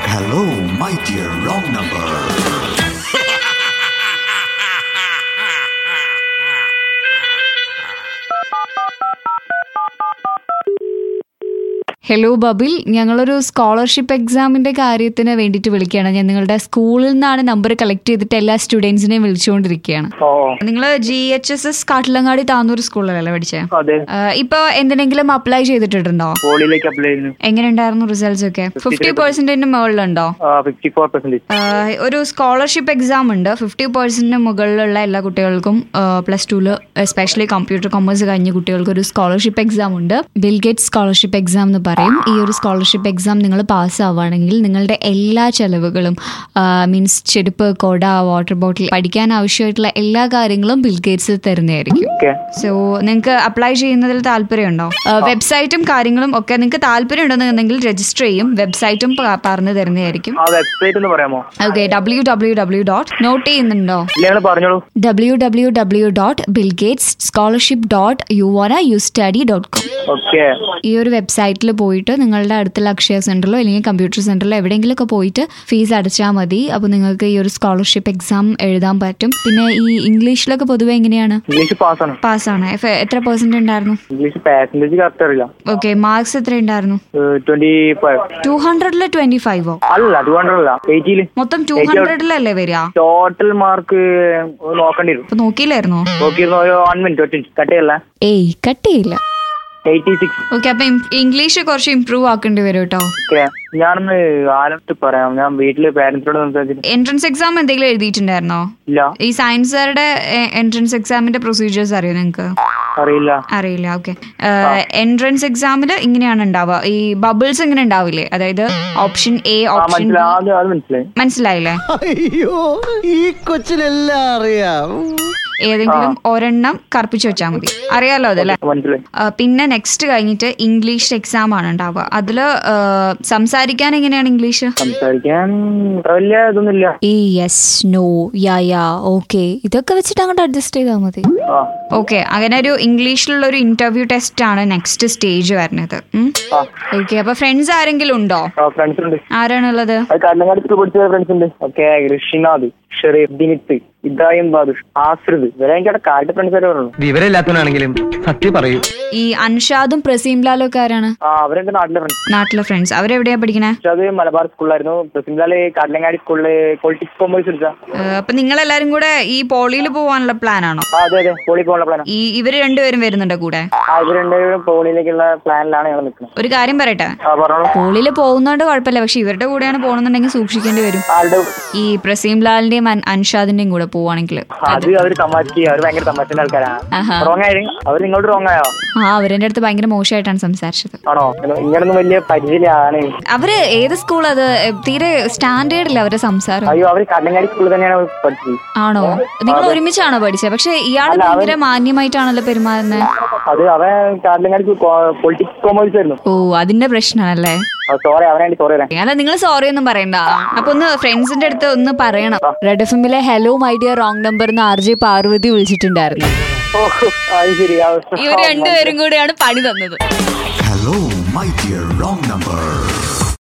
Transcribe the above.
Hello, my dear wrong number. Hello ബബിൽ ഞങ്ങളൊരു scholarship എക്സാമിന്റെ കാര്യത്തിന് വേണ്ടിയിട്ട് വിളിക്കുകയാണ് ഞാൻ നിങ്ങളുടെ സ്കൂളിൽ നിന്നാണ് നമ്പർ കളക്ട് ചെയ്തിട്ട് എല്ലാ സ്റ്റുഡൻസിനെയും വിളിച്ചുകൊണ്ടിരിക്കുകയാണ് ഓ നിങ്ങൾ G H S S Kattilangadi Thannur സ്കൂളിലല്ലേ പഠിച്ചേ അതെ ഇപ്പൊ എന്തിനെങ്കിലും അപ്ലൈ ചെയ്തിട്ടുണ്ടോ പോളിയിലേക്ക് അപ്ലൈ ചെയ്യുന്നു എങ്ങനെ ഉണ്ടായിരുന്നു റിസൾട്ട്സ് ഒക്കെ ഫിഫ്റ്റി പെർസെന്റിന് മുകളിലുണ്ടോ ഫിഫ്റ്റി ഫോർ പെർസെന്റേജ് ആഹ് ഒരു സ്കോളർഷിപ്പ് എക്സാം ഉണ്ട് ഫിഫ്റ്റി പെർസെന്റിന് മുകളിലുള്ള എല്ലാ കുട്ടികൾക്കും പ്ലസ് ടുവിൽ എസ്പെഷ്യലി കമ്പ്യൂട്ടർ കൊമേഴ്സ് കഴിഞ്ഞ കുട്ടികൾക്ക് ഒരു സ്കോളർഷിപ്പ് എക്സാം ഉണ്ട് ബിൽഗേറ്റ് സ്കോളർഷിപ്പ് എക്സാം എന്ന് പറയും ഈ ഒരു സ്കോളർഷിപ്പ് എക്സാം നിങ്ങൾ പാസ് ആവുകയാണെങ്കിൽ നിങ്ങളുടെ എല്ലാ ചെലവുകളും മീൻസ് ചെരുപ്പ് കൊട വാട്ടർ ബോട്ടിൽ പഠിക്കാൻ ആവശ്യമായിട്ടുള്ള എല്ലാ കാര്യങ്ങളും ബിൽഗേറ്റ്സ് തരുന്നതായിരിക്കും ഓക്കെ സോ നിങ്ങൾക്ക് അപ്ലൈ ചെയ്യുന്നതിൽ താല്പര്യമുണ്ടോ വെബ്സൈറ്റും കാര്യങ്ങളും ഒക്കെ നിങ്ങൾക്ക് താല്പര്യം ഉണ്ടെന്നുണ്ടെങ്കിൽ രജിസ്റ്റർ ചെയ്യും വെബ്സൈറ്റും പ- പറഞ്ഞു തരുന്നതായിരിക്കും ആ വെബ്സൈറ്റ് ഒന്ന് പറയാമോ okay W W W dot note ചെയ്യുന്നുണ്ടോ ഇല്ല നിങ്ങൾ പറഞ്ഞോളൂ W W W dot Bill Gates scholarship dot U വോന U study dot com okay ഈ ഒരു വെബ്സൈറ്റിൽ പോയിട്ട് നിങ്ങളുടെ അടുത്തുള്ള അക്ഷയ സെന്ററിലോ അല്ലെങ്കിൽ കമ്പ്യൂട്ടർ സെന്ററിലോ എവിടെയെങ്കിലുമൊക്കെ പോയിട്ട് ഫീസ് അടച്ചാൽ മതി അപ്പോൾ നിങ്ങൾക്ക് ഈ ഒരു സ്കോളർഷിപ്പ് എക്സാം എഴുതാൻ പറ്റും പിന്നെ ഈ ഇംഗ്ലീഷിലൊക്കെ പൊതുവെ എങ്ങനെയാണ് ഇംഗ്ലീഷ് പാസ്സാണ് പാസ്സാണ് എത്ര പെർസെന്റ് ഉണ്ടായിരുന്നു ഇംഗ്ലീഷ് പാസഞ്ചേജ് കറക്റ്റ് അറിയില്ല ഓക്കെ മാർക്സ് എത്ര ഉണ്ടായിരുന്നു ട്വന്റി ഫൈവ് ടു ഹൺഡ്രഡില് ട്വന്റി ഫൈവോ അല്ല ടു ഹൺഡ്രഡ് അല്ല എയ്റ്റിയില് മൊത്തം ടു ഹൺഡ്രഡിലല്ലേ വരിക ടോട്ടൽ മാർക്ക് നോക്കേണ്ടി വരും അപ്പൊ നോക്കിയില്ലായിരുന്നോ നോക്കിയിരുന്ന ഒരു വൺ മിനിറ്റ് ഒറ്റ കട്ടയല്ല ഏയ് കട്ട് ചെയ്യില്ല എയ്റ്റി സിക്സ് ഓക്കെ അപ്പൊ ഇം- ഇംഗ്ലീഷ് കുറച്ച് ഇമ്പ്രൂവ് ആക്കേണ്ടി വരും കേട്ടോ ഓക്കെ ഞാനൊന്ന് ആലത്ത് പറയാം ഞാൻ വീട്ടില് പാരന്റ്സിനോട് സംസാരിച്ചിട്ട് എൻട്രൻസ് എക്സാം എന്തെങ്കിലും എഴുതിയിട്ടുണ്ടായിരുന്നോ ഇല്ല ഈ സയൻസുകാരുടെ എൻട്രൻസ് എക്സാമിന്റെ പ്രൊസീജിയേഴ്സ് അറിയോ നിങ്ങൾക്ക് അറിയില്ല അറിയില്ല ഓക്കെ എൻട്രൻസ് എക്സാമിൽ ഇങ്ങനെയാണ് ഉണ്ടാവുക ഈ ബബിൾസ് ഇങ്ങനെ ഉണ്ടാവില്ലേ അതായത് ഓപ്ഷൻ എ ആ ഓപ്ഷൻ മനസ്സിലായി അത് അത് മനസ്സിലായി മനസ്സിലായില്ലേ അയ്യോ ഈ കൊച്ചിനെല്ലാം അറിയാം ഏതെങ്കിലും ഒരെണ്ണം കറുപ്പിച്ച് വെച്ചാൽ മതി അറിയാലോ അതല്ലേ മനസ്സിലായി ആ, പിന്നെ നെക്സ്റ്റ് കഴിഞ്ഞിട്ട് ഇംഗ്ലീഷ് എക്സാം ആണ് ഉണ്ടാവുക അതിൽ സംസാരിക്കാൻ എങ്ങനെയാണ് ഇംഗ്ലീഷ് സംസാരിക്കാൻ വലിയ ഇതൊന്നുമില്ല ഈ yes no yeah yeah okay ഇതൊക്കെ വെച്ചിട്ട് അങ്ങോട്ട് അഡ്ജസ്റ്റ് ചെയ്താൽ മതി ആ ഓക്കെ അങ്ങനെ ഒരു ഇംഗ്ലീഷിലുള്ള ഒരു ഇന്റർവ്യൂ ടെസ്റ്റ് ആണ് നെക്സ്റ്റ് സ്റ്റേജ് വരുന്നത് ആ ഓക്കെ അപ്പൊ ഫ്രണ്ട്സ് ആരെങ്കിലും ഉണ്ടോ ആ ഫ്രണ്ട്സ് ഉണ്ട് ആരാണുള്ളത് അത് കല്ലങ്ങാടി സ്കൂൾ പഠിച്ച ഫ്രണ്ട്സ് ഉണ്ട് ഓക്കെ ഋഷിനാഥ് ഷെറീഫ് ദിനിത്ത് ഇബ്രാഹിം ബാദുഷ് ആശ്രിത് ഇവരെ എനിക്ക് അവിടെ കാലത്ത് ഫ്രണ്ട്സ് ആയിട്ട് പറഞ്ഞു വിവരമില്ലാത്തവനാണെങ്കിലും സത്യം പറയൂ ഈ അൻഷാദും പ്രസീം ലാലും ഒക്കെ ആരാണ് ആ അവരെന്റെ നാട്ടിലെ ഫ്രണ്ട്സ് നാട്ടിലെ ഫ്രണ്ട്സ് അവരെവിടെയാ പഠിക്കണേ പക്ഷെ അത് മലബാർ സ്കൂളിലായിരുന്നു പ്രസിംഗാല് കാട്ടിലങ്ങാടി സ്കൂളില് പൊളിറ്റിക്സ് കോമേഴ്സ് എടുത്ത ഏഹ്, അപ്പൊ നിങ്ങൾ എല്ലാരും കൂടെ ഈ പോളിയിൽ പോവാനുള്ള പ്ലാൻ ആണോ ആ അതെ അതെ പോളി പോകാനുള്ള പ്ലാനാണ് ഈ ഇവര് രണ്ടുപേരും വരുന്നുണ്ടോ കൂടെ ആ ഇവർ രണ്ടുപേരും പോളിയിലേക്കുള്ള പ്ലാനിലാണ് ഞങ്ങൾ നിൽക്കുന്നത് ഒരു കാര്യം പറയട്ടെ ആ പറഞ്ഞോളൂ പോളിയിൽ പോകുന്നോണ്ട് കുഴപ്പമില്ല പക്ഷെ ഇവരുടെ കൂടെയാണ് പോകണമെന്നുണ്ടെങ്കിൽ സൂക്ഷിക്കേണ്ടി വരും ആളുടെ ഈ പ്രസീം ലാലിന്റെയും അൻ- അൻഷാദിന്റെയും കൂടെ പോവാണെങ്കിൽ അത് അവർ തമാശക്ക് അവർ ഭയങ്കര തമാശന്റെ ആൾക്കാരാണ് ആഹാ. റോങ് ആയി അവർ നിങ്ങളോട് റോങ് ആയോ ആ അവരെന്റെ അടുത്ത് ഭയങ്കര മോശമായിട്ടാണ് സംസാരിച്ചത് ആണോ ഇങ്ങനൊന്നും വലിയ പരിചയമാണ് അവര് ഏത് സ്കൂൾ അത് തീരെ സ്റ്റാൻഡേർഡ് ഇല്ല അവരുടെ സംസാരം അയ്യോ അവർ കാട്ടിലങ്ങാടി സ്കൂളിൽ തന്നെയാണ് പഠിച്ചത് ആണോ നിങ്ങൾ ഒരുമിച്ചാണോ പഠിച്ചത് പക്ഷെ ഇയാള് ഭയങ്കര മാന്യമായിട്ടാണല്ലോ പെരുമാറുന്നത് അത് അവൻ കാട്ടിലങ്ങാടി പൊളിറ്റിക്സ് കോമേഴ്സ് ആയിരുന്നു ഓ അതിന്റെ പ്രശ്നമാണല്ലേ സോറി അവനായിട്ട് സോറി പറയാം അല്ല നിങ്ങൾ സോറി ഒന്നും പറയണ്ട അപ്പൊ ഒന്ന് ഫ്രണ്ട്സിന്റെ അടുത്ത് ഒന്ന് പറയണം റെഡ് എഫ് എമ്മിലെ hello my dear wrong number എന്ന് ആർ ജെ പാർവതി വിളിച്ചിട്ടുണ്ടായിരുന്നു ഓ അത് ശരി ആ, ഇവർ രണ്ടുപേരും കൂടെയാണ് പണി തന്നത് Hello, my dear wrong number.